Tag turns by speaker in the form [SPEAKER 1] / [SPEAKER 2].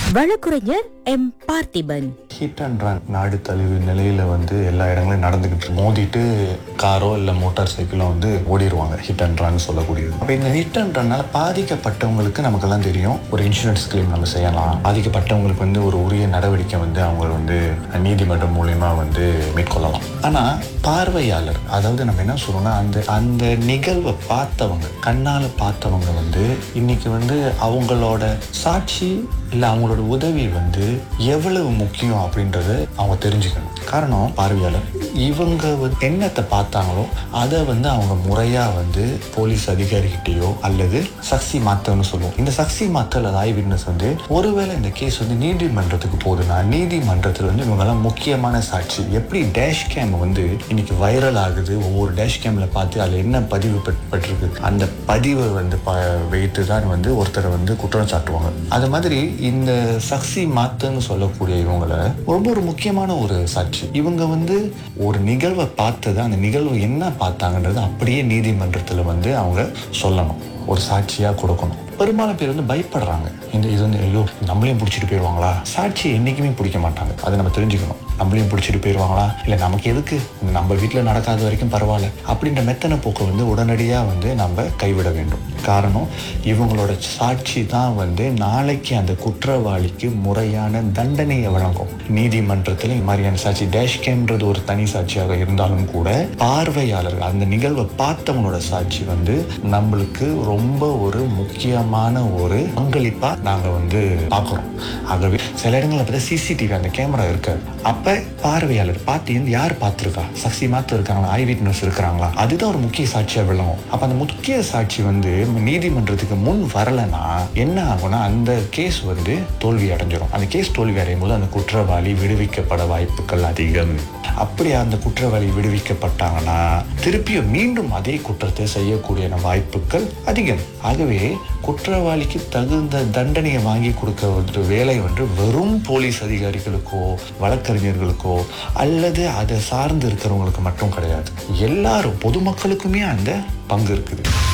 [SPEAKER 1] வழக்குரைஞர் M Parthiban
[SPEAKER 2] hit and run நாடு தழுவி நிலையில வந்து எல்லா இடங்களையும் நடந்துகிட்டு இருக்கு. மோதிட்டு காரோ இல்ல மோட்டார் சைக்கிளோ வந்து ஓடிடுவாங்க ஹிட் அண்ட் ரன் சொல்லக்கூடியது அப்ப இந்த ஹிட் அண்ட் ரன்னால பாதிக்கப்பட்டவங்களுக்கு நமக்கெல்லாம் தெரியும் ஒரு இன்சூரன்ஸ் கிளைம் நம்ம செய்யலாம் பாதிக்கப்பட்டவங்களுக்கு வந்து ஒரு உரிய நடவடிக்கை வந்து அவங்க வந்து நீதிமன்றம் மூலியமா வந்து மேற்கொள்ளலாம் ஆனா பார்வையாளர் அதாவது நம்ம என்ன சொல்றோம்னா அந்த அந்த நிகழ்வை பார்த்தவங்க கண்ணால பார்த்தவங்க வந்து இன்னைக்கு வந்து அவங்களோட சாட்சி இல்ல அவங்களோட உதவி வந்து எவ்வளவு முக்கியம் அப்படின்றத அவங்க தெரிஞ்சுக்கணும் காரணம் பார்வையாளர் இவங்க வந்து என்னத்தை பார்த்தாங்களோ அதை வந்து அவங்க முறையா வந்து போலீஸ் அதிகாரிகிட்டயோ அல்லது சக்சி மாத்தம்னு சொல்லுவோம் இந்த சக்சி மாத்தல் ஐ விட்னஸ் வந்து ஒருவேளை இந்த கேஸ் வந்து நீதிமன்றத்துக்கு போகுதுன்னா நீதிமன்றத்தில் வந்து இவங்கெல்லாம் முக்கியமான சாட்சி எப்படி டேஷ் கேம் வந்து இன்னைக்கு வைரல் ஆகுது ஒவ்வொரு டேஷ் கேம்ல பார்த்து அதில் என்ன பதிவு பெற்- பெற்றிருக்கு அந்த பதிவை வந்து ப வைத்து தான் வந்து ஒருத்தரை வந்து குற்றம் சாட்டுவாங்க அது மாதிரி இந்த சக்சி மாத்துன்னு சொல்லக்கூடிய இவங்களை ரொம்ப ஒரு முக்கியமான ஒரு சாட்சி இவங்க வந்து ஒரு நிகழ்வை பார்த்தது அந்த நிகழ்வு என்ன பார்த்தாங்கன்றது அப்படியே நீதிமன்றத்தில் வந்து அவங்க சொல்லணும் ஒரு சாட்சியா கொடுக்கணும் பெரும்பாலான பேர் வந்து பயப்படுறாங்க இந்த இது வந்து ஐயோ நம்மளையும் பிடிச்சிட்டு போயிடுவாங்களா சாட்சி என்னைக்குமே பிடிக்க மாட்டாங்க அதை நம்ம தெரிஞ்சுக்கணும் நம்மளையும் பிடிச்சிட்டு போயிடுவாங்களா இல்லை நமக்கு எதுக்கு நம்ம வீட்டில் நடக்காத வரைக்கும் பரவாயில்ல அப்படின்ற மெத்தனை போக்கை வந்து உடனடியாக வந்து நம்ம கைவிட வேண்டும் காரணம் இவங்களோட சாட்சி தான் வந்து நாளைக்கு அந்த குற்றவாளிக்கு முறையான தண்டனையை வழங்கும் நீதிமன்றத்தில் இந்த மாதிரியான சாட்சி டேஷ் கேம்ன்றது ஒரு தனி சாட்சியாக இருந்தாலும் கூட பார்வையாளர்கள் அந்த நிகழ்வை பார்த்தவங்களோட சாட்சி வந்து நம்மளுக்கு ரொம்ப ஒரு முக்கியமான ஒரு பங்களிப்பா நாங்க வந்து பார்க்குறோம் ஆகவே சில இடங்களில் பார்த்தா சிசிடிவி அந்த கேமரா இருக்காது அப்ப பார்வையாளர் பார்த்து இருந்து யார் பார்த்துருக்கா சக்சி மாத்து இருக்காங்களா ஐ விட்னஸ் இருக்கிறாங்களா அதுதான் ஒரு முக்கிய சாட்சியா விளங்கும் அப்ப அந்த முக்கிய சாட்சி வந்து நீதிமன்றத்துக்கு முன் வரலைன்னா என்ன ஆகும்னா அந்த கேஸ் வந்து தோல்வி அடைஞ்சிரும் அந்த கேஸ் தோல்வி அடையும் போது அந்த குற்றவாளி விடுவிக்கப்பட வாய்ப்புகள் அதிகம் அப்படி அந்த குற்றவாளி விடுவிக்கப்பட்டாங்கன்னா திருப்பியும் மீண்டும் அதே குற்றத்தை செய்யக்கூடிய வாய்ப்புகள் அதிகம் ஆகவே குற்றவாளிக்கு தகுந்த தண்டனையை வாங்கி கொடுக்க வந்து வேலை வந்து வெறும் போலீஸ் அதிகாரிகளுக்கோ வழக்கறிஞர்களுக்கோ அல்லது அதை சார்ந்து இருக்கிறவங்களுக்கு மட்டும் கிடையாது எல்லாரும் பொதுமக்களுக்குமே அந்த பங்கு இருக்குது